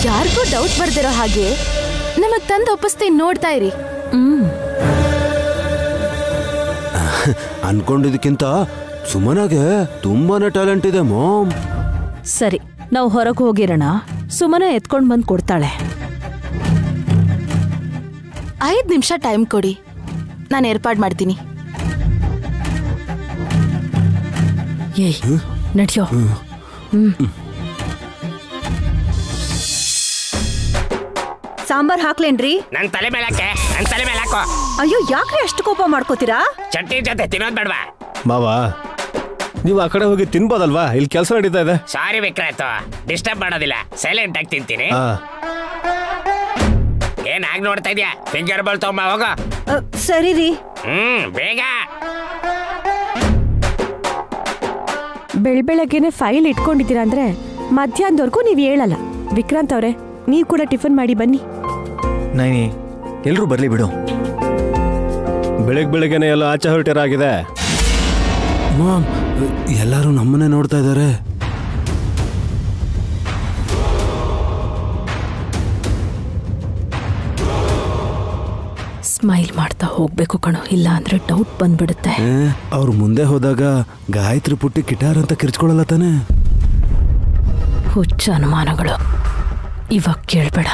ಯಾರಿಗೂ ಡೌಟ್ ಬರ್ದಿರೋ ಹಾಗೆ ನಮಗ್ ತಂದು ಒಪ್ಪಿಸ್ತೀನಿ ನೋಡ್ತಾ ಇರಿ ಹ್ಮ್ ಅನ್ಕೊಂಡಿದ್ದಕ್ಕಿಂತ ಸುಮನಾಗೆ ತುಂಬಾನೇ ಟ್ಯಾಲೆಂಟ್ ಇದೆ ಮಾಮ್ ಸರಿ ನಾವು ಹೊರಗೆ ಹೋಗಿರೋಣ ಸುಮ್ಮನೆ ಎತ್ಕೊಂಡ್ ಬಂದ್ ಕೊಡ್ತಾಳೆ ಐದ್ ನಿಮಿಷ ಟೈಮ್ ಕೊಡಿ ನಾನು ಏರ್ಪಾಡ್ ಮಾಡ್ತೀನಿ ಏಯ್ ನಡ್ಯೋ ಸಾಂಬಾರ್ ಹಾಕ್ಲೇನ್ರಿ ನನ್ ತಲೆ ಮೇಲೆ ಹಾಕೆ ನನ್ ತಲೆ ಮೇಲೆ ಹಾಕೋ ಅಯ್ಯೋ ಯಾಕ್ರಿ ಅಷ್ಟು ಕೋಪ ಮಾಡ್ಕೋತೀರಾ ಚಟ್ನಿ ಜೊತೆ ತಿನ್ನೋದ್ ಬೇಡವಾ ಮಾವ ನೀವು ಆ ಕಡೆ ಹೋಗಿ ತಿನ್ಬೋದಲ್ವಾ ಇಲ್ಲಿ ಕೆಲಸ ನಡೀತಾ ಇದೆ ಸಾರಿ ವಿಕ್ರಾಂತ್ ಡಿಸ್ಟರ್ಬ್ ಮಾಡೋದಿಲ್ಲ ಸೈಲೆಂಟ್ ಆಗಿ ತಿಂತೀನಿ ಹಾ ಏನ್ ಆಗ್ ನೋಡ್ತಾ ಇದ್ಯಾ ಫಿಂಗರ್ ಬಾಲ್ ತಗೊಂಬ ಹೋಗೋ ಅ, ಸರಿ ರೀ ಹ್ಮ್ ಬೇಗ ಬೆಳಬೆಳಗ್ಗೆನೆ ಫೈಲ್ ಇಟ್ಕೊಂಡಿದ್ದೀರಾ ಅಂದ್ರೆ ಮಧ್ಯಾಹ್ನದವರೆಗೂ ನೀವು ಹೇಳಲ್ಲ ವಿಕ್ರಾಂತ್ ಅವರೇ ನೀವು ಕೂಡ ಟಿಫನ್ ಮಾಡಿ ಬನ್ನಿ ನೈನಿ ಎಲ್ರೂ ಬರ್ಲಿ ಬಿಡು ಬೆಳಗ್ಗೆ ಬೆಳಗ್ಗೆನೆ ಎಲ್ಲ ಆಚೆ ಹೊರಟಿರಾಗಿದೆ ಮಾಮ್ ಎಲ್ಲರೂ ನಮ್ಮನ್ನೇ ನೋಡ್ತಾ ಇದ್ದಾರೆ ಸ್ಮೈಲ್ ಮಾಡ್ತಾ ಹೋಗ್ಬೇಕು ಕಣೋ ಇಲ್ಲ ಅಂದ್ರೆ ಡೌಟ್ ಬಂದ್ಬಿಡುತ್ತೆ ಅವ್ರು ಮುಂದೆ ಹೋದಾಗ ಗಾಯತ್ರಿ ಪುಟ್ಟಿ ಕಿಟಾರ್ ಅಂತ ಕಿರ್ಚ್ಕೊಳಲ್ಲ ತಾನೆ ಹುಚ್ಚ ಅನುಮಾನಗಳು ಇವಾಗ ಕೇಳ್ಬೇಡ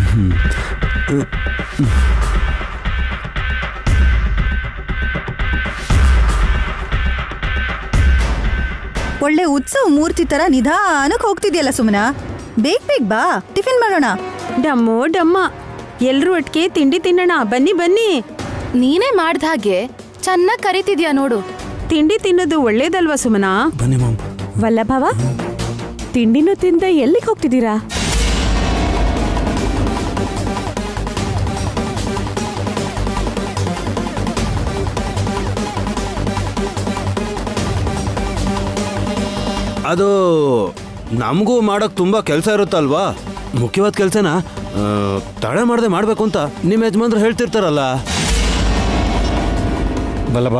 ಒಳ್ಳೆ ಉತ್ಸವ ಮೂರ್ತಿ ತರ ನಿಧಾನಕ್ಕೆ ಹೋಗ್ತಿದ್ಯಲ್ಲ ಸುಮನ ಬೇಗ ಬೇಗ ಬಾ ಟಿಫಿನ್ ಮಾಡೋಣ ಡಮ್ಮೋ ಡಮ್ಮ ಎಲ್ರೂ ಒಟ್ಟಿಗೆ ತಿಂಡಿ ತಿನ್ನೋಣ ಬನ್ನಿ ಬನ್ನಿ ನೀನೇ ಮಾಡ್ದ ಹಾಗೆ ಚೆನ್ನಾಗ್ ಕರಿತಿದ್ಯಾ ನೋಡು ತಿಂಡಿ ತಿನ್ನೋದು ಒಳ್ಳೇದಲ್ವಾ ಸುಮನಾ ಬನ್ನಿ ಮಾಮ್ ವಲ್ಲಭವ ತಿಂಡಿನೂ ತಿಂದೆ ಎಲ್ಲಿಗೆ ಹೋಗ್ತಿದ್ದೀರಾ ಅದು ನಮಗೂ ಮಾಡೋಕ್ ತುಂಬಾ ಕೆಲಸ ಇರುತ್ತಲ್ವಾ ಮುಖ್ಯವಾದ ಕೆಲಸನ ತಡೆ ಮಾಡದೆ ಮಾಡ್ಬೇಕು ಅಂತ ನಿಮ್ಮ ಯಜಮಾನ್ರು ಹೇಳ್ತಿರ್ತಾರಲ್ಲ ಬಲ್ಲಬಾ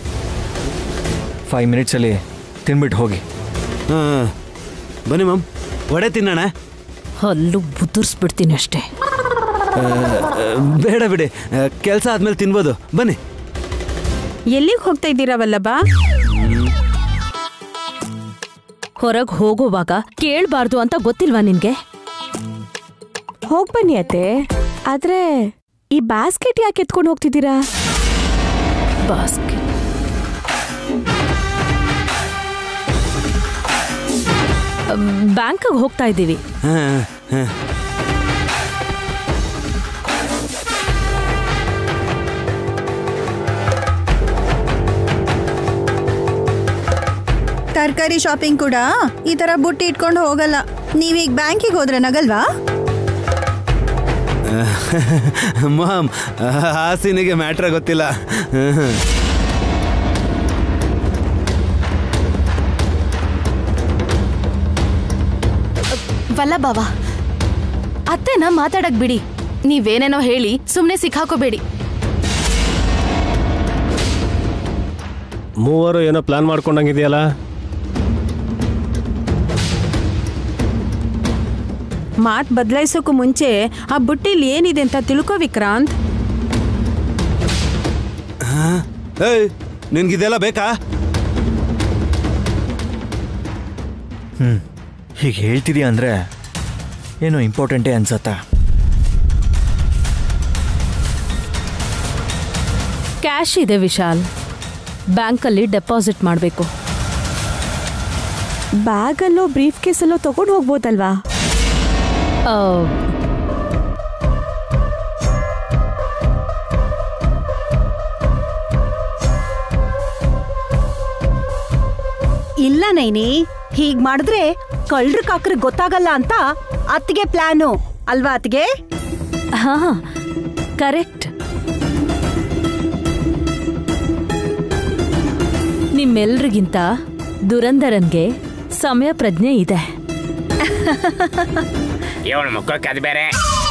ಫೈವ್ ಮಿನಿಟ್ಸಲ್ಲಿ ತಿನ್ಬಿಟ್ಟು ಹೋಗಿ ಆ, ಬನ್ನಿ ಮಾಮ್ ವಡೆ ತಿನ್ನೋಣ ಹಲ್ಲು ಬುದುರ್ಸ್ಬಿಡ್ತೀನಿ ಅಷ್ಟೇ ಆ, ಬೇಡ ಬಿಡಿ ಕೆಲಸ ಆದ್ಮೇಲೆ ತಿನ್ಬೋದು ಬನ್ನಿ ಎಲ್ಲಿಗೆ ಹೋಗ್ತಾ ಇದ್ದೀರಾ ವಲ್ಲಭ ಹೊರಗ್ ಹೋಗುವಾಗ ಕೇಳ್ಬಾರ್ದು ಅಂತ ಗೊತ್ತಿಲ್ವಾ ನಿನ್ಗೆ ಹೋಗ್ ಬನ್ನಿ ಅತ್ತೆ ಆದ್ರೆ ಈ ಬಾಸ್ಕೆಟ್ ಯಾಕೆ ಎತ್ಕೊಂಡು ಹೋಗ್ತಿದ್ದೀರಾ ಬಾಸ್ಕೆಟ್ ಬ್ಯಾಂಕಿಗೆ ಹೋಗ್ತಾ ಇದ್ದೀವಿ ಹಾ, ಹಾ. ತರಕಾರಿ ಶಾಪಿಂಗ್ ಕೂಡ ಈ ತರ ಬುಟ್ಟಿ ಇಟ್ಕೊಂಡು ಹೋಗಲ್ಲ ನೀವೀಗ ಬ್ಯಾಂಕಿಗೆ ಹೋದ್ರೆ ನಗಲ್ವಾ ಮಾಮ್ ಹಾಸಿನಿಗೆ ಮ್ಯಾಟ್ರ ಗೊತ್ತಿಲ್ಲ ವಲ್ಲಭವ ಅತ್ತೆನ ಮಾತಾಡಕ್ ಬಿಡಿ ನೀವೇನೇನೋ ಹೇಳಿ ಸುಮ್ನೆ ಸಿಕ್ಕಾಕೋಬೇಡಿ ಮೂವರು ಏನೋ ಪ್ಲಾನ್ ಮಾಡ್ಕೊಂಡಂಗಿದೆಯಲ್ಲ ಮಾತ್ ಬದಲಾಯಿಸೋಕು ಮುಂಚೆ ಆ ಬುಟ್ಟಿಲಿ ಏನಿದೆ ಅಂತ ತಿಳ್ಕೋ ವಿಕ್ರಾಂತ್ ಏಯ್ ನಿನ್ಗಿದೆಲ್ಲ ಬೇಕಾ ಹ್ಞೂ ಹೀಗೆ ಹೇಳ್ತಿದ್ಯಾ ಅಂದರೆ ಏನೋ ಇಂಪಾರ್ಟೆಂಟೇ ಅನ್ಸತ್ತಾ ಕ್ಯಾಶ್ ಇದೆ ವಿಶಾಲ್ ಬ್ಯಾಂಕಲ್ಲಿ ಡೆಪಾಸಿಟ್ ಮಾಡಬೇಕು ಬ್ಯಾಗಲ್ಲೋ ಬ್ರೀಫ್ ಕೇಸಲ್ಲೋ ತಗೊಂಡು ಹೋಗ್ಬೋದಲ್ವಾ ಇಲ್ಲ ನೈನಿ ಹೀಗ್ ಮಾಡಿದ್ರೆ ಕಳ್ರ ಕಾಕ್ರಿಗೆ ಗೊತ್ತಾಗಲ್ಲ ಅಂತ ಅತ್ತಿಗೆ ಪ್ಲಾನು ಅಲ್ವಾ ಅತ್ತಿಗೆ ಹಾ ಕರೆಕ್ಟ್ ನಿಮ್ಮೆಲ್ರಿಗಿಂತ ದುರಂಧರನ್ಗೆ ಸಮಯ ಪ್ರಜ್ಞೆ ಇದೆ ಇವಳ ಮುಖಕ್ಕೆ ಅದು ಬೇರೆ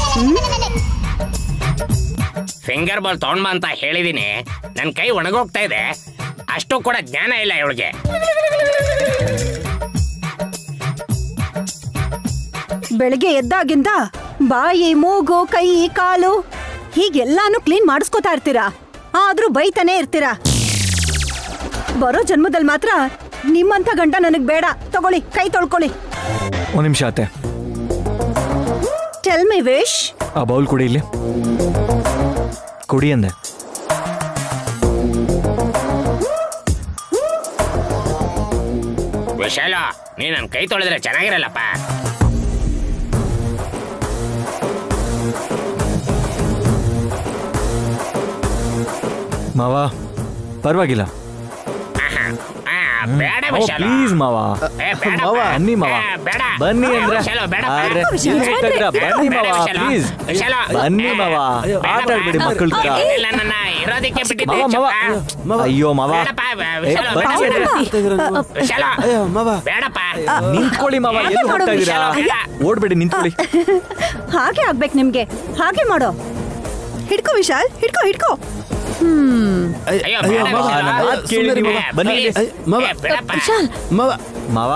ಫಿಂಗರ್ ಬಾಲ್ ತಗೊಂಡ್ ಬಾ ಅಂತ ಹೇಳಿದೀನಿ ನನ್ನ ಕೈ ಒಣಗೋಗ್ತಾ ಇದೆ ಅಷ್ಟು ಕೂಡ ಜ್ಞಾನ ಇಲ್ಲ ಇವಳಿಗೆ ಬೆಳಗ್ಗೆ ಎದ್ದಾಗಿಂದ ಬಾಯಿ ಮೂಗು ಕೈ ಕಾಲು ಹೀಗೆಲ್ಲಾನು ಕ್ಲೀನ್ ಮಾಡಿಸ್ಕೊತಾ ಇರ್ತೀರಾ ಆದ್ರೂ ಬೈತಾನೆ ಇರ್ತೀರಾ ಬರೋ ಜನ್ಮದಲ್ಲಿ ಮಾತ್ರ ನಿಮ್ಮಂತ ಗಂಡ ನನಗ್ ಬೇಡ ತಗೊಳ್ಳಿ ಕೈ ತೊಳ್ಕೊಳ್ಳಿ ಒಂದು ನಿಮಿಷ ಆತೆ tell me wish a bowl ಕುಡಿ ಇಲ್ಲಿ ಕುಡಿ ಅಂದೆ ವಿಶಾಲ ನೀ ನನ್ನ ಕೈ ತೊಳೆದ್ರೆ ಚೆನ್ನಾಗಿರಲ್ಲಪ್ಪ ಮಾವ ಪರವಾಗಿಲ್ಲ ಆಹಾ. ಆ, ಬೇಡ ಮಾವ ವಿಶಾಲ ಪ್ಲೀಸ್ ಮಾವ ಏ, ಬೇಡಪ್ಪ. ಮಾವ ಅನ್ನಿ ಮಾವ ಏ, ಬೇಡ. ಬನ್ನಿ ಏ, ಅಂದ್ರೆ ವಿಶಾಲ, ಬೇಡಪ್ಪ. ಆದ್ರೆ ವಿಶಾಲ, ಇಲ್ಲಿ ಹೋಗ್ತಾ ಇದ್ದೀರಾ? ಬೇಡ, ಬನ್ನಿ ಬೇಡ, ಮಾವ ವಿಶಾಲ. ಪ್ಲೀಸ್ ವಿಶಾಲ. ಬನ್ನಿ ಏ, ಮಾವ ಬೇಡಪ್ಪ. ಆಟ ಆಡ್ಬಿಡಿ ಮಕ್ಕಳ ತರ ಇಲ್ಲ ನನ್ನ ಇರೋದಕ್ಕೆ ಬಿಟ್ಟಿದ್ದೆ ಮಾವ ಮಾವ ಚಪ್ಪ. ಅಯ್ಯೋ ಮಾವ ಬೇಡಪ್ಪ, ವಿಶಾಲ, ಏ, ಬನ್ನಿ ಬೇಡ, ಅಂದ್ರೆ. ವಿಶಾಲ ಅಯ್ಯೋ ಮಾವ ಬೇಡಪ್ಪ ನಿಂತ್ಕೊಳ್ಳಿ ಮಾವ ಎಲ್ಲಿ ಹೋಗ್ತಾ ಇದ್ದೀರಾ ವಿಶಾಲ. ಓಡ್ಬೇಡಿ ನಿಂತ್ಕೊಳ್ಳಿ ಹಾಗೆ ಆಗ್ಬೇಕು ನಿಮ್ಗೆ ಹಾಗೆ ಮಾಡೋ ಹಿಡ್ಕೋ ವಿಶಾಲ್ ಹಿಡ್ಕೋ ಹಿಡ್ಕೋ ಅಯ್ಯೋ ಬೇಡ ಮಾವ, ವಿಶಾಲ. ನನ್ನ ಮಾತ್ ಕೇಳಿ ಸುಮ್ನಿರಿ ನೀವು. ಮಾವ, ಬನ್ನಿ. please. ಅಯ್ಯ, ಮಾವ. ಏ, ಬೇಡಪ್ಪ. ಮಾವ ಮಾವ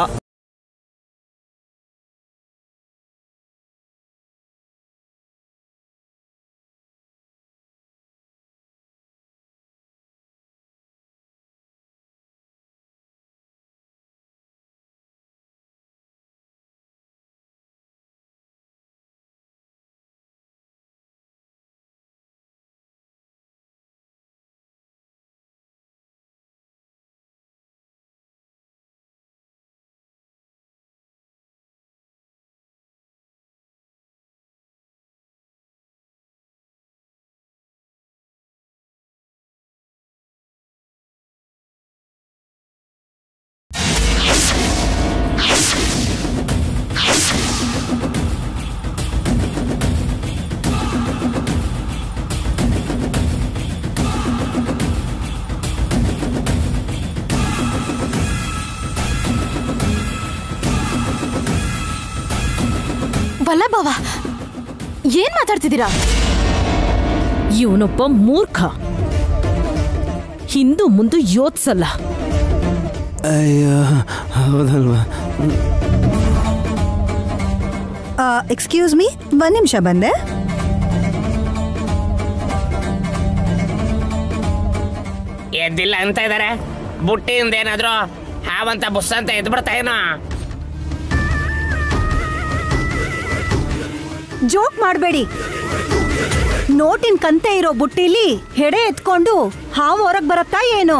ವಲ್ಲಭವ ಏನ್ ಮಾತಾಡ್ತಿದ್ದೀರಾ ಇವನೊಬ್ಬ ಮೂರ್ಖ ಹಿಂದು ಮುಂದು ಯೋತ್ಸಲ್ಲ ಅಯ್ಯೋ ಹೌದಲ್ವಾ ಎಕ್ಸ್ಕ್ಯೂಸ್ ಮೀ ಒಂದ್ ನಿಮಿಷ ಬಂದೆ ಎದ್ದಿಲ್ಲ ಅಂತ ಇದಾರೆ ಬುಟ್ಟಿಯಿಂದ ಏನಾದ್ರು ಹಾವಂತ ಬುಸ್ ಅಂತ ಎದ್ ಬಿಡ್ತಾ ಏನೋ ಜೋಕ್ ಮಾಡಬೇಡಿ ನೋಟಿನ ಕಂತೆ ಇರೋ ಬುಟ್ಟಿಲಿ ಹೆಡೆ ಎತ್ಕೊಂಡು ಹಾವು ಹೊರಗ್ ಬರತ್ತಾ ಏನು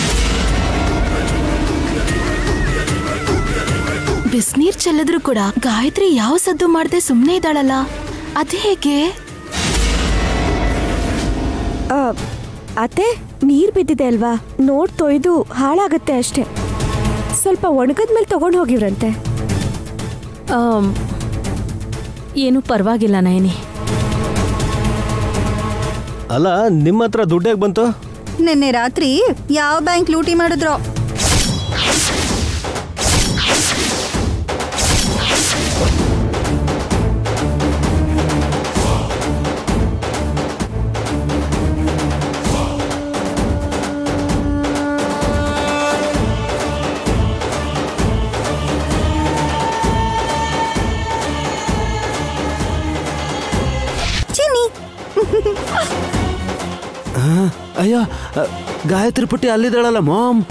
ಬಿಸ್ನೀರ್ ಚೆಲ್ಲಿದ್ರು ಕೂಡ ಗಾಯತ್ರಿ ಯಾವ ಸದ್ದು ಮಾಡದೆ ಸುಮ್ಮನೆ ಇದ್ದಾಳಲ್ಲ ಅದ್ ಹೇಗೆ ಆ, ಅತ್ತೆ ನೀರ್ ಬಿದ್ದಿದೆ ಅಲ್ವಾ ನೋಡ್ ತೊಯ್ದು ಹಾಳಾಗತ್ತೆ ಅಷ್ಟೇ ಸ್ವಲ್ಪ ಒಣಗದ್ಮೇಲೆ ತಗೊಂಡು ಹೋಗಿವ್ರಂತೆ ಆಮ್, ಏನು ಪರವಾಗಿಲ್ಲ ನಯನಿ ಅಲ್ಲ ನಿಮ್ಮ ಹತ್ರ ದುಡ್ಡು ಹೇಗೆ ಬಂತು ನಿನ್ನೆ ರಾತ್ರಿ ಯಾವ ಬ್ಯಾಂಕ್ ಲೂಟಿ ಮಾಡಿದ್ರೋ ಚಿನ್ನಿ ಅಯ್ಯೋ ಅ, ಗಾಯತ್ರಿ ಪುಟ್ಟಿ ಅಲ್ಲಿದ್ದಾಳಲ್ಲ ಮಾಮ್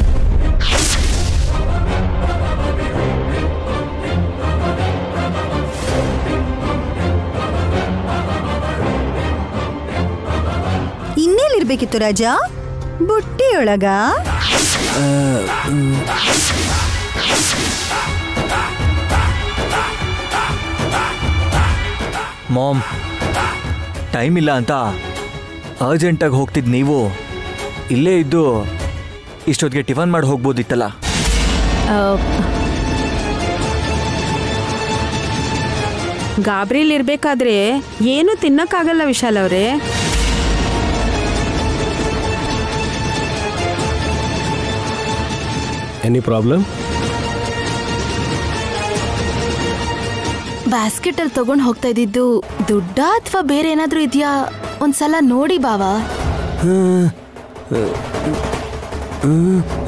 ಇನ್ನೆಲ್ಲಿರ್ಬೇಕಿತ್ತು ರಾಜ ಬುಟ್ಟಿಯೊಳಗ ಮಾಮ್ ಟೈಮ್ ಇಲ್ಲ ಅಂತ ಅರ್ಜೆಂಟಾಗಿ ಹೋಗ್ತಿದ್ ನೀವು ಇಲ್ಲೇ ಇದ್ದು ಇಷ್ಟೊತ್ತಿಗೆ ಟಿಫನ್ ಮಾಡಿ ಹೋಗ್ಬೋದಿತ್ತಲ್ಲ ಆ, ಗಾಬರಿಲಿ ಇರ್ಬೇಕಾದ್ರೆ ಏನು ತಿನ್ನಕ್ಕಾಗಲ್ಲ ವಿಶಾಲ್ ಅವರೇ ಎನಿ ಪ್ರಾಬ್ಲಮ್ ಬ್ಯಾಸ್ಕೆಟ್ ಅಲ್ಲಿ ತಗೊಂಡ್ ಹೋಗ್ತಾ ಇದ್ದಿದ್ದು ದುಡ್ಡ ಅಥವಾ ಬೇರೆ ಏನಾದ್ರೂ ಇದೆಯಾ ಒಂದ್ಸಲ ನೋಡಿ ಬಾವಾ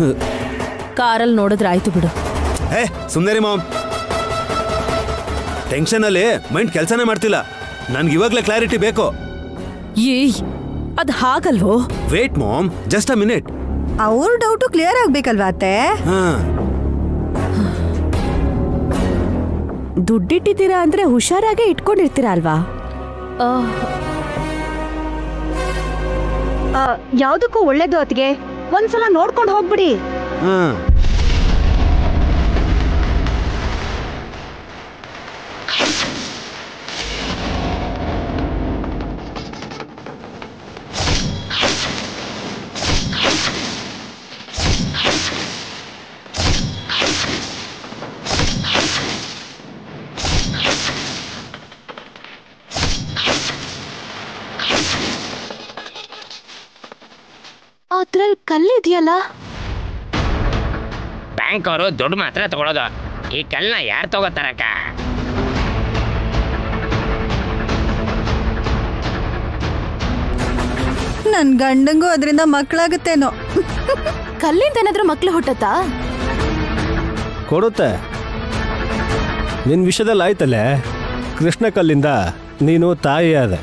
ಕಾರಲ್ಲಿ ನೋಡಿದ್ರೆ ಆಯ್ತು ಬಿಡು ಏ ಸುಂದರಿ ಮಾಮ್ ಟೆನ್ಷನಲ್ಲಿ ಮೈಂಡ್ ಕೆಲಸನೇ ಮಾಡ್ತಿಲ್ಲ ನನ್ಗೆ ಇವಾಗಲೇ ಕ್ಲಾರಿಟಿ ಬೇಕು ಏಯ್ ಅದ್ ಹಾಗಲ್ವೋ wait mom just a minute ಅವ್ರ ಡೌಟು ಕ್ಲಿಯರ್ ಆಗ್ಬೇಕಲ್ವಾ ಅತ್ತೆ ಹಾ ದುಡ್ಡಿಟ್ಟಿದ್ದೀರಾ ಅಂದ್ರೆ ಹುಷಾರಾಗೆ ಇಟ್ಕೊಂಡಿರ್ತೀರಾ ಅಲ್ವಾ ಯಾವ್ದಕ್ಕೂ ಒಳ್ಳೇದು ಅತ್ತಿಗೆ ಒಂದ್ಸಲ ನೋಡ್ಕೊಂಡು ಹೋಗ್ಬಿಡಿ ಹಾ ಅದ್ರಲ್ಲಿ ಕಲ್ಲಿದೆಯಲ್ಲ ಬ್ಯಾಂಕ್ ಅವರು ದುಡ್ಡು ಮಾತ್ರ ತಗೊಳೋದು ಈ ಕಲ್ನ ಯಾರು ತಗೋತಾರಕ್ಕ ನನ್ ಗಂಡಂಗೂ ಅದರಿಂದ ಮಕ್ಕಳಾಗುತ್ತೇನೋ ಕಲ್ಲಿಂದ ಏನಾದ್ರೂ ಮಕ್ಳು ಹುಟ್ಟತ್ತಾ ಕೊಡುತ್ತೆ ನಿನ್ನ ವಿಷಯದಲ್ಲಿ ಆಯ್ತಲ್ಲೇ ಕೃಷ್ಣ ಕಲ್ಲಿಂದ ನೀನು ತಾಯಿ ಆದೆ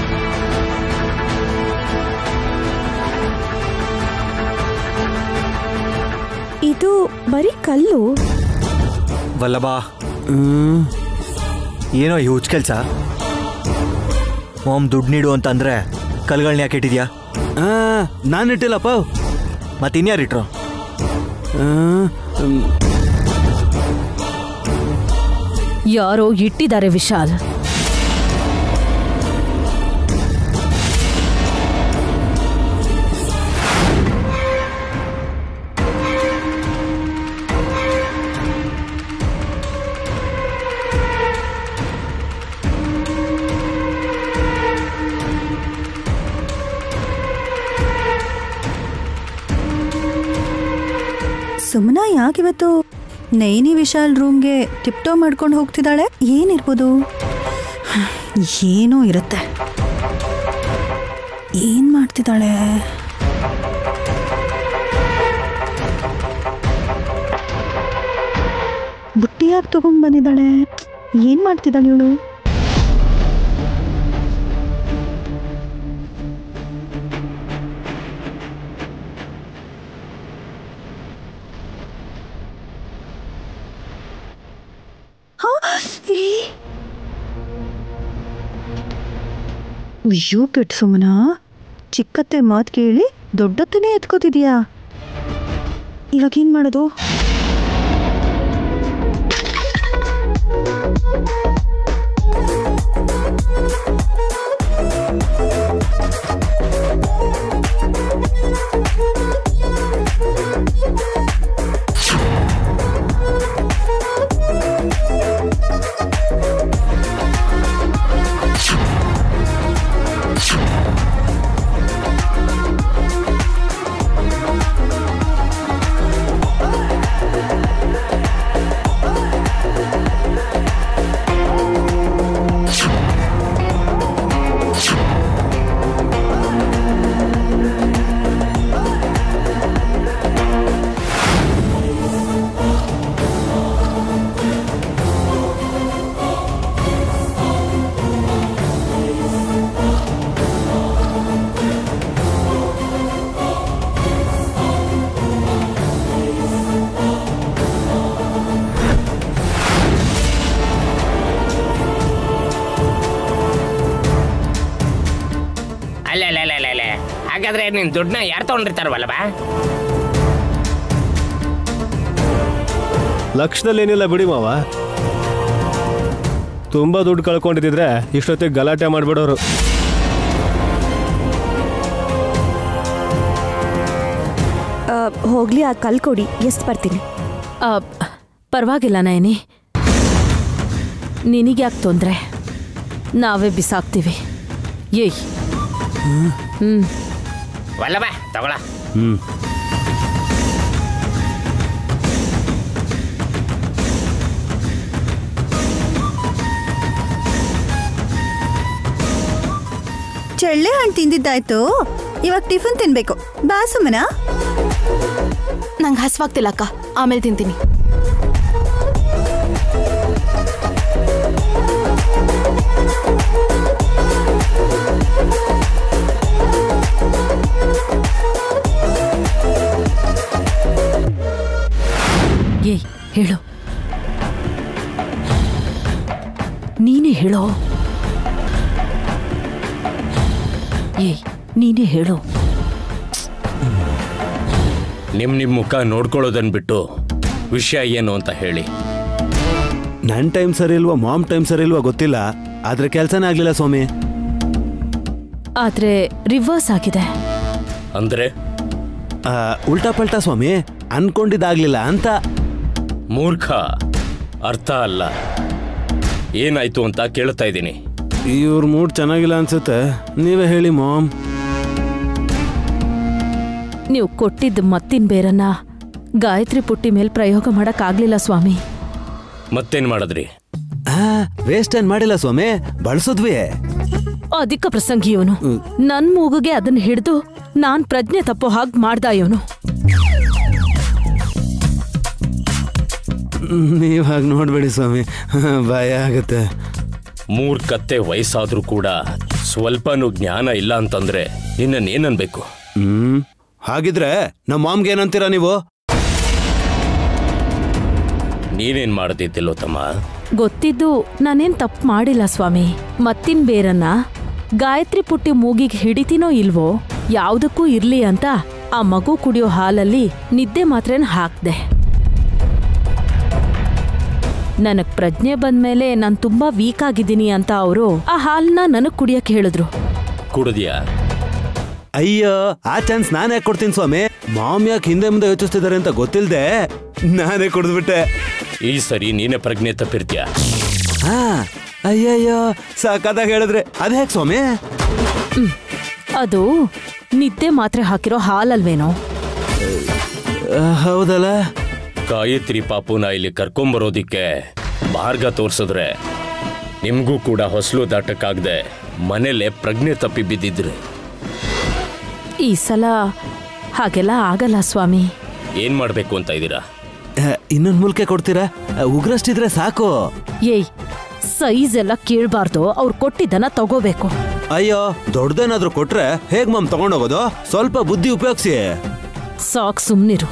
ಇದು ಬರೀ ಕಲ್ಲು ವಲ್ಲಭ ಏನೋ ಈ ಹುಚ್ಚ ಕೆಲಸ ಮಾಮ್ ದುಡ್ಡು ನೀಡು ಅಂತಂದ್ರೆ ಕಲ್ಗಳನ್ನ ಯಾಕೆ ಇಟ್ಟಿದ್ಯಾ ಆ, ನಾನ್ ಇಟ್ಟಿಲ್ಲಪ್ಪ ಮತ್ತೆ ಇನ್ಯಾರು ಇಟ್ರು ಆ, ಹ್ಮ್. ಯಾರೋ ಇಟ್ಟಿದ್ದಾರೆ ವಿಶಾಲ್ ಸುಮನಾ ಯಾಕಿವತ್ತು ನೈನಿ ವಿಶಾಲ್ ರೂಮ್ಗೆ ಟಿಪ್ಟೋ ಮಾಡ್ಕೊಂಡು ಹೋಗ್ತಿದ್ದಾಳೆ ಏನಿರ್ಬೋದು ಏನೋ ಇರುತ್ತೆ ಏನ್ ಮಾಡ್ತಿದ್ದಾಳೆ ಬುಟ್ಟಿ ಯಾಕೆ ತಗೊಂಡ್ ಬಂದಿದ್ದಾಳೆ ಏನ್ ಮಾಡ್ತಿದ್ದಾಳೆ ಇವಳು ಅಯ್ಯೋ ಕೆಟ್ಟ ಸುಮನ ಚಿಕ್ಕತ್ತೆ ಮಾತು ಕೇಳಿ ದೊಡ್ಡತ್ತನೇ ಎತ್ಕೋತಿದ್ಯಾ ಇವಾಗ ಏನ್ ಮಾಡೋದು ಅಲ್ಲ ಅಲ್ಲ ಅಲ್ಲ ಅಲ್ಲ ಹಾಗಾದ್ರೆ ನಿನ್ ದುಡ್ಡನ್ನ ಯಾರು ತಗೊಂಡಿರ್ತಾರವಲ್ಲವ ಲಕ್ಷದಲ್ಲಿ ಏನಿಲ್ಲ ಬಿಡಿ ಮಾವ ತುಂಬ ದುಡ್ಡು ಕಳ್ಕೊಂಡಿದ್ದಿದ್ರೆ ಇಷ್ಟೊತ್ತಿಗೆ ಗಲಾಟೆ ಮಾಡಿಬಿಡೋರು ಆ, ಹೋಗ್ಲಿ ಆ ಕಲ್ ಕೊಡಿ ಎಷ್ಟು ಬರ್ತೀನಿ ಆ, ಪರವಾಗಿಲ್ಲ ನಯನಿ ನಿನಗ್ಯಾಕೆ ತೊಂದರೆ ನಾವೇ ಬಿಸಾಕ್ತೀವಿ ಏಯ್ ಹ್ಮ್ ವಲ್ಲಭ ತಗೊಳ ಹ್ಮ್ ಚಳ್ಳೆ ಹಣ್ಣು ತಿಂದಿದ್ದಾಯ್ತು ಇವಾಗ ಟಿಫನ್ ತಿನ್ಬೇಕು ಬಾ ಸುಮನ ನಂಗೆ ಹಸ್ವಾಗ್ತಿಲ್ಲ ಅಕ್ಕ ಆಮೇಲೆ ತಿಂತೀನಿ ಏಯ್ ಹೇಳು ನೀನೇ ಹೇಳೋ ಏಯ್ ನೀನೇ ಹೇಳು ನಿಮ್ ನಿಮ್ ಮುಖ ನೋಡ್ಕೊಳ್ಳೋದನ್ ಬಿಟ್ಟು ವಿಷಯ ಏನು ಅಂತ ಹೇಳಿ ನನ್ನ ಟೈಮ್ ಸರಿ ಇಲ್ವಾ ಮಾಮ್ ಟೈಮ್ ಸರಿ ಇಲ್ವಾ ಗೊತ್ತಿಲ್ಲ ಆದ್ರೆ ಕೆಲಸನೇ ಆಗ್ಲಿಲ್ಲ ಸ್ವಾಮಿ ಆದ್ರೆ ರಿವರ್ಸ್ ಆಗಿದೆ ಅಂದ್ರೆ ಆ, ಉಲ್ಟಾ ಪಲ್ಟಾ ಸ್ವಾಮಿ ಅನ್ಕೊಂಡಿದ್ದಾಗ್ಲಿಲ್ಲ ಅಂತ ಮೂರ್ಖ ಅರ್ಥ ಅಲ್ಲ ಏನಾಯ್ತು ಅಂತ ಕೇಳ್ತಾ ಇದ್ದೀನಿ ಇವ್ರ ಮೂಡ್ ಚೆನ್ನಾಗಿಲ್ಲ ಅನ್ಸುತ್ತೆ ನೀವೇ ಹೇಳಿ ಮಾಮ್ ನೀವು ಕೊಟ್ಟಿದ್ದ ಮತ್ತಿನ ಬೇರನ್ನ ಗಾಯತ್ರಿ ಪುಟ್ಟಿ ಮೇಲೆ ಪ್ರಯೋಗ ಮಾಡಕ್ಕಾಗ್ಲಿಲ್ಲ ಸ್ವಾಮಿ ಮತ್ತೇನ್ ಮಾಡಿದ್ರಿ ವೇಸ್ಟ್ ಏನ್ ಮಾಡಿಲ್ಲ ಸ್ವಾಮಿ ಬಳಸಿದ್ವಿ ಅಧಿಕ ಪ್ರಸಂಗಿ ಇವನು ನನ್ ಮೂಗುಗೆ ಅದನ್ನ ಹಿಡಿದು ನಾನ್ ಪ್ರಜ್ಞೆ ತಪ್ಪೋ ಹಾಗೆ ಮಾಡ್ದ ಇವನು ನೀವ್ ಹಾಗೆ ನೋಡ್ಬೇಡಿ ಸ್ವಾಮಿ ಭಯ ಆಗುತ್ತೆ ಮೂರ್ಖತ್ತೆ ವಯಸ್ಸಾದ್ರೂ ಕೂಡ ಸ್ವಲ್ಪನೂ ಜ್ಞಾನ ಇಲ್ಲ ಅಂತಂದ್ರೆ ನಿನ್ನನ್ನೇನನ್ಬೇಕು ಹ್ಮ್ ಹಾಗಿದ್ರೆ ನಮ್ಮ ಮಾಮ್ಗೆ ಏನಂತೀರಾ ನೀವು ನೀನೇನ್ ಮಾಡ್ತಿದ್ದಿಲ್ಲೋ ತಮ್ಮ ಗೊತ್ತಿದ್ದು ನಾನೇನ್ ತಪ್ಪು ಮಾಡಿಲ್ಲ ಸ್ವಾಮಿ ಮತ್ತಿನ್ ಬೇರನ್ನ ಗಾಯತ್ರಿ ಪುಟ್ಟಿ ಮೂಗಿಗೆ ಹಿಡಿತೀನೋ ಇಲ್ವೋ ಯಾವ್ದಕ್ಕೂ ಇರ್ಲಿ ಅಂತ ಆ ಮಗು ಕುಡಿಯೋ ಹಾಲಲ್ಲಿ ನಿದ್ದೆ ಮಾತ್ರೇನ ಹಾಕ್ದೆ ನನಗ್ ಪ್ರಜ್ಞೆ ಬಂದ್ಮೇಲೆ ನಾನ್ ತುಂಬಾ ವೀಕ್ ಆಗಿದ್ದೀನಿ ಅಂತ ಅವರು ಆ ಹಾಲ್ನ ನನಗ್ ಕುಡಿಯಕ್ ಹೇಳಿದ್ರು ಕುಡ್ದ್ಯಾ ಅಯ್ಯೋ ಆ ಚಾನ್ಸ್ ನಾನೇ ಕೊಡ್ತೀನಿ ಸ್ವಾಮಿ ಮಾಮ್ ಯಾಕೆ ಹಿಂದೆ ಮುಂದೆ ಯೋಚಿಸ್ತಿದ್ದಾರೆ ಅಂತ ಗೊತ್ತಿಲ್ದೆ ನಾನೇ ಕುಡಿದ್ಬಿಟ್ಟೆ ಈ ಸರಿ ನೀನೇ ಪ್ರಜ್ಞೆ ತಪ್ಪಿರ್ತ್ಯಾ ಹಾ ಅಯ್ಯಯ್ಯೋ ಸಾಕಾದಾಗ ಹೇಳಿದ್ರೆ ಅದ್ ಹೇಗ್ ಸ್ವಾಮಿ ಅದು ನಿದ್ದೆ ಮಾತ್ರೆ ಹಾಕಿರೋ ಹಾಲಲ್ವೇನೋ ಆ, ಹೌದಲ್ಲ ಗಾಯತ್ರಿ ಪಾಪುನ ಇಲ್ಲಿ ಕರ್ಕೊಂಬರೋದಿಕ್ಕೆ ಮಾರ್ಗ ತೋರ್ಸಿದ್ರೆ ನಿಮ್ಗೂ ಕೂಡ ಹೊಸಲು ದಾಟಕ್ಕಾಗ್ದೆ ಮನೇಲೆ ಪ್ರಜ್ಞೆ ತಪ್ಪಿ ಬಿದ್ದಿದ್ರಿ ಈ ಸಲ ಹಾಗೆಲ್ಲ ಆಗಲ್ಲ ಸ್ವಾಮಿ ಏನ್ ಮಾಡ್ಬೇಕು ಅಂತ ಇದ್ದೀರಾ ಆ, ಇನ್ನೊಂದ್ ಮುಲ್ಕೆ ಕೊಡ್ತೀರಾ ಆ, ಉಗ್ರಷ್ಟಿದ್ರೆ ಸಾಕು ಏಯ್ ಸೈಜ್ ಎಲ್ಲ ಕೇಳ್ಬಾರ್ದು ಅವ್ರು ಕೊಟ್ಟಿದ್ದನ್ನ ತಗೋಬೇಕು ಅಯ್ಯೋ ದೊಡ್ಡದೇನಾದ್ರೂ ಕೊಟ್ರೆ ಹೇಗ್ ಮಾಮ್ ತಗೊಂಡೋಗೋದು ಸ್ವಲ್ಪ ಬುದ್ಧಿ ಉಪಯೋಗಿಸಿ ಸಾಕ್ ಸುಮ್ನಿರು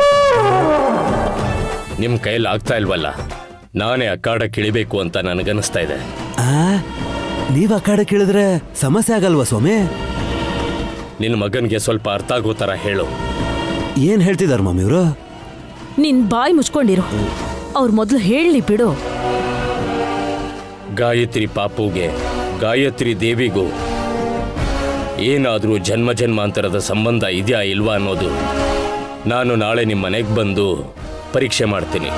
ನಿಮ್ ಕೈಯಲ್ಲಿ ಆಗ್ತಾ ಇಲ್ವಲ್ಲ ನಾನೇ ಅಕ್ಕಾಡ ಕಿಳಿಬೇಕು ಅಂತ ನನಗನ್ನಿಸ್ತಾ ಇದೆ ಆ ನೀವ್ ಆ ಕಡೆ ಕೇಳಿದ್ರೆ ಸಮಸ್ಯೆ ಆಗಲ್ವಾ ಸ್ವಾಮಿ ನಿನ್ನ ಮಗನ್ಗೆ ಸ್ವಲ್ಪ ಅರ್ಥ ಆಗೋ ಥರ ಹೇಳು ಏನ್ ಹೇಳ್ತಿದಾರ ಮಾಮ್ ಇವ್ರು ನಿನ್ ಬಾಯಿ ಮುಚ್ಕೊಂಡಿರು ಅವ್ರು ಮೊದ್ಲು ಹೇಳಿ ಬಿಡು ಗಾಯತ್ರಿ ಪಾಪುಗೆ ಗಾಯತ್ರಿ ದೇವಿಗೂ ಏನಾದರೂ ಜನ್ಮ ಜನ್ಮಾಂತರದ ಸಂಬಂಧ ಇದೆಯಾ ಇಲ್ವಾ ಅನ್ನೋದು ನಾನು ನಾಳೆ ನಿಮ್ಮ ಮನೆಗೆ ಬಂದು ಪರೀಕ್ಷೆ ಮಾಡ್ತೀನಿ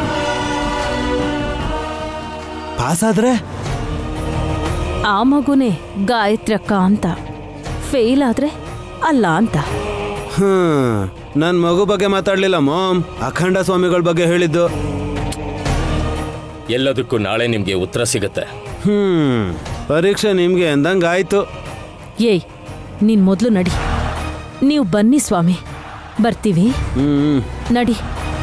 ಪಾಸ್ ಆದ್ರೆ ಆ ಮಗುನೇ ಗಾಯತ್ರಿ ಅಕ್ಕ ಅಂತ ಫೇಲ್ ಆದ್ರೆ ಅಲ್ಲ ಅಂತ ಹ್ಮ್ ನನ್ ಮಗು ಬಗ್ಗೆ ಮಾತಾಡ್ಲಿಲ್ಲ ಮಾಮ್ ಅಖಂಡ ಸ್ವಾಮಿಗಳ ಬಗ್ಗೆ ಹೇಳಿದ್ದು ಎಲ್ಲದಕ್ಕೂ ನಾಳೆ ನಿಮಗೆ ಉತ್ತರ ಸಿಗುತ್ತೆ ಹ್ಮ್ ಪರೀಕ್ಷೆ ನಿಮ್ಗೆ ಅಂದಂಗ ಆಯ್ತು ಏಯ್ ನೀನ್ ಮೊದ್ಲು ನಡಿ ನೀವು ಬನ್ನಿ ಸ್ವಾಮಿ ಬರ್ತೀವಿ ಹ್ಮ್ ನಡಿ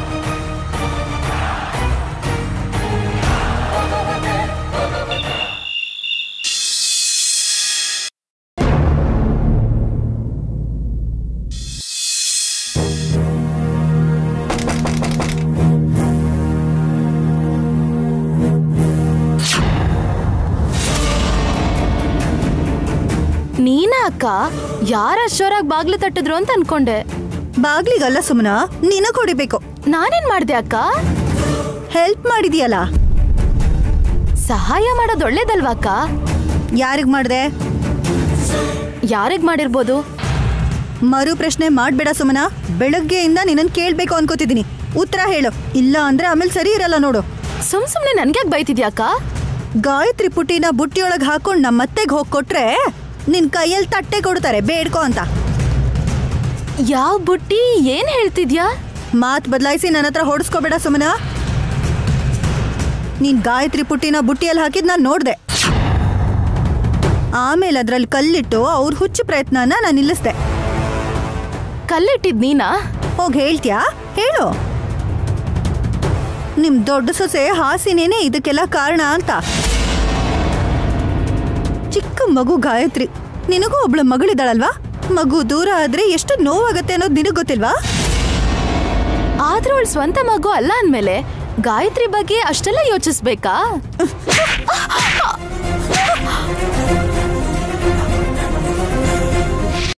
ನೀನ ಅಕ್ಕ ಯಾರ ಅಷ್ಟೋರಾಗ್ ಬಾಗ್ಲು ತಟ್ಟಿದ್ರು ಅಂತ ಅನ್ಕೊಂಡೆ ಬಾಗ್ಲಿಗಲ್ಲ ಸುಮ್ನ ನಿನಗ್ ಹೊಡಿಬೇಕು ನಾನೇನ್ ಮಾಡ್ದೆ ಅಕ್ಕ ಹೆಲ್ಪ್ ಮಾಡಿದ್ಯಲ್ಲ ಸಹಾಯ ಮಾಡೋದ್ ಒಳ್ಳೇದಲ್ವಾ ಅಕ್ಕ ಯಾರಿಗ್ ಮಾಡ್ದೆ ಯಾರಿಗ್ ಮಾಡಿರ್ಬೋದು ಮರು ಪ್ರಶ್ನೆ ಮಾಡ್ಬೇಡ ಸುಮನ ಬೆಳಗ್ಗೆಯಿಂದ ನಿನ್ನನ್ ಕೇಳ್ಬೇಕು ಅನ್ಕೋತಿದೀನಿ ಉತ್ತರ ಹೇಳು ಇಲ್ಲ ಅಂದ್ರೆ ಆಮೇಲೆ ಸರಿ ಇರಲ್ಲ ನೋಡು ಸುಮ್ ಸುಮ್ನೆ ನನ್ಗ್ಯಾಕ್ ಬೈತಿದ್ಯಾ ಅಕ್ಕ ಗಾಯತ್ರಿ ಪುಟ್ಟಿನ ಬುಟ್ಟಿಯೊಳಗ್ ಹಾಕೊಂಡ್ ನಮ್ಮ ಅತ್ತೆಗ್ ಹೋಗ್ ಕೊಟ್ರೆ ನಿನ್ ಕೈಯಲ್ಲಿ ತಟ್ಟೆ ಕೊಡ್ತಾರೆ ಬೇಡ್ಕೋ ಅಂತ ಯಾವ ಬುಟ್ಟಿ ಏನ್ ಹೇಳ್ತಿದ್ಯಾ ಮಾತ್ ಬದಲಾಯಿಸಿ ನನ್ನ ಹತ್ರ ಹೊಡ್ಸ್ಕೋಬೇಡ ಸುಮನ ನೀನ್ ಗಾಯತ್ರಿ ಪುಟ್ಟಿನ ಬುಟ್ಟಿಯಲ್ಲಿ ಹಾಕಿದ್ ನಾನ್ ನೋಡ್ದೆ ಆಮೇಲೆ ಅದ್ರಲ್ಲಿ ಕಲ್ಲಿಟ್ಟು ಅವ್ರ ಹುಚ್ಚು ಪ್ರಯತ್ನನ ನಾನು ನಿಲ್ಲಿಸ್ದೆ ಕಲ್ಲಿಟ್ಟಿದ್ ನೀನಾ ಹೋಗ್ ಹೇಳ್ತ್ಯಾ ಹೇಳು ನಿಮ್ ದೊಡ್ಡ ಸೊಸೆ ಹಾಸಿನೇನೆ ಇದಕ್ಕೆಲ್ಲ ಕಾರಣ ಅಂತ ಚಿಕ್ಕ ಮಗು ಗಾಯತ್ರಿ ನಿನಗೂ ಒಬ್ಳು ಮಗಳಿದ್ದಾಳಲ್ವಾ ಮಗು ದೂರ ಆದ್ರೆ ಎಷ್ಟು ನೋವಾಗತ್ತೆ ಅನ್ನೋದು ನಿನಗ್ ಗೊತ್ತಿಲ್ವಾ ಆದ್ರೂ ಅವಳ ಸ್ವಂತ ಮಗು ಅಲ್ಲ ಅಂದ್ಮೇಲೆ ಗಾಯತ್ರಿ ಬಗ್ಗೆ ಅಷ್ಟೆಲ್ಲ ಯೋಚಿಸ್ಬೇಕಾ